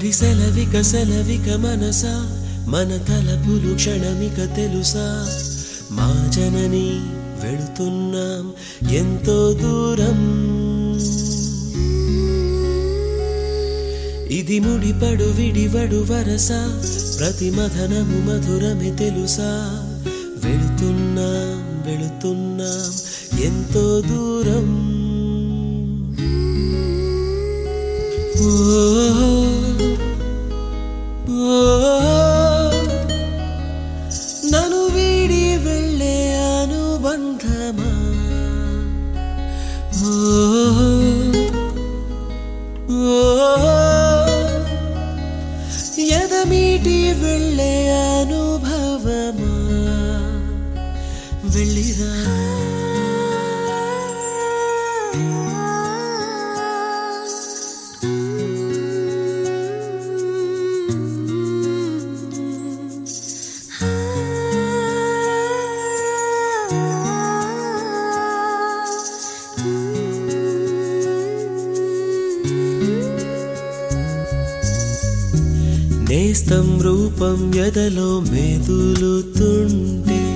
మరి సెలవిక సెలవిక మనసా మన తలపులు క్షణమిక తెలుసా మా జనని వెళుతున్నాం ఎంతో దూరం ఇది ముడిపడు విడివడు వరస ప్రతి మధనము మధురమే తెలుసా వెళుతున్నాం వెళుతున్నాం ఎంతో దూరం ఓ ఓ నన్ను వీడి వెళ్ళే అనుబంధమా ఓ ఓ ఎదమీటి వెళ్ళే అనుభవమా వెళ్ళిరా నేస్తం రూపం ఎదలో మెదులుతుంటే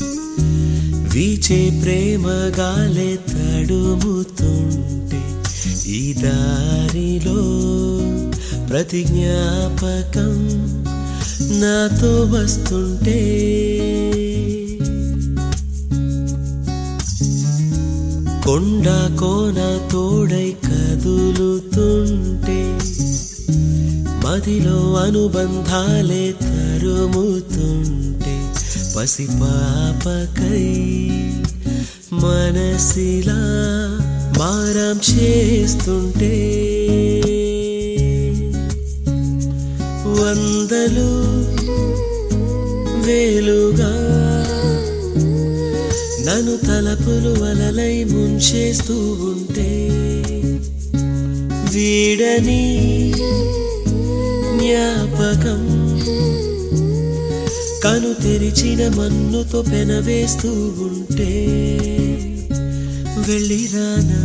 వీచే ప్రేమ గాలే తడుముతుంటే ఈ దారిలో ప్రతి జ్ఞాపకం నాతో వస్తుంటే కొండ కోన తోడై కదులుతుంటే మదిలో అనుబంధాలే తరుముతుంటే పసిపాపకై మనసిలా మారం చేస్తుంటే వందలు వేలుగా నన్ను తలపులు అలలై ముంచేస్తూ ఉంటే వీడని జ్ఞాపకం కను తెరిచిన మన్నుతో పెనవేస్తూ ఉంటే వెళ్ళిరానా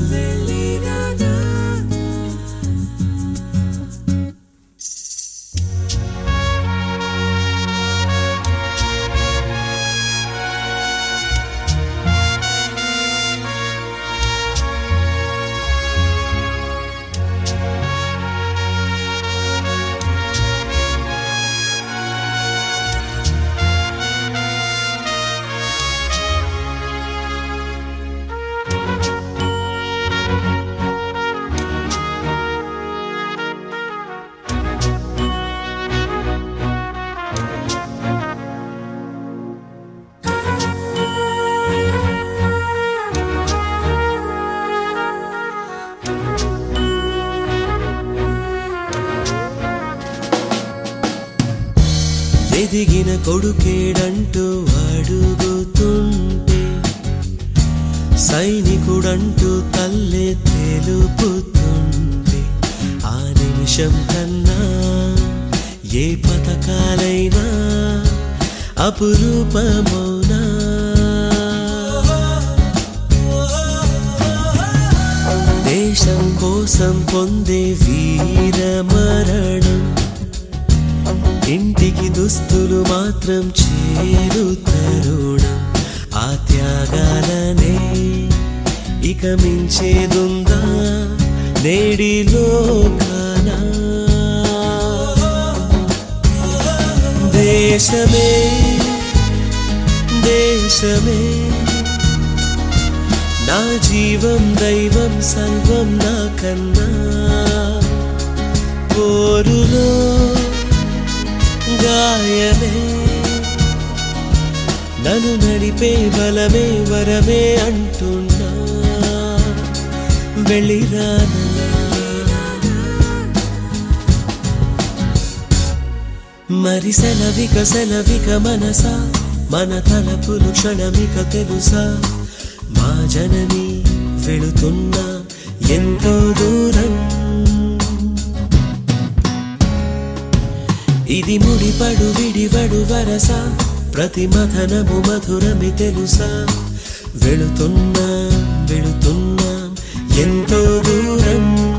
ఎదిగిన కొడుకేడంటూ అడుగుతుంటే సైనికుడంటూ తల్లే తెలుపుతుంటే ఆ నిమిషం కన్నా ఏ పథకాలైనా అపురూపమౌనా దేశం కోసం పొందే వీర మరణం ఇంటికి దుస్తులు మాత్రం చేరు తరుణం ఆ త్యాగాలనే ఇక మించేదుందా నేడిలోకాన దేశమే దేశమే నా జీవం దైవం సర్వం నా కన్నా పోరులో గాయమే నన్ను నడిపే బలమే వరమే అంటున్నా వెళ్ళిరానా మరి సెలవిక సెలవిక మనసా మన తలపులు క్షణమిక తెలుసా మా జనని వెళుతున్నా ఎంతో దూరం ఇది ముడిపడు విడివడు వరస ప్రతి మథనము మధురమి తెలుసా వెళుతున్నా వెళుతున్నా ఎంతో దూరం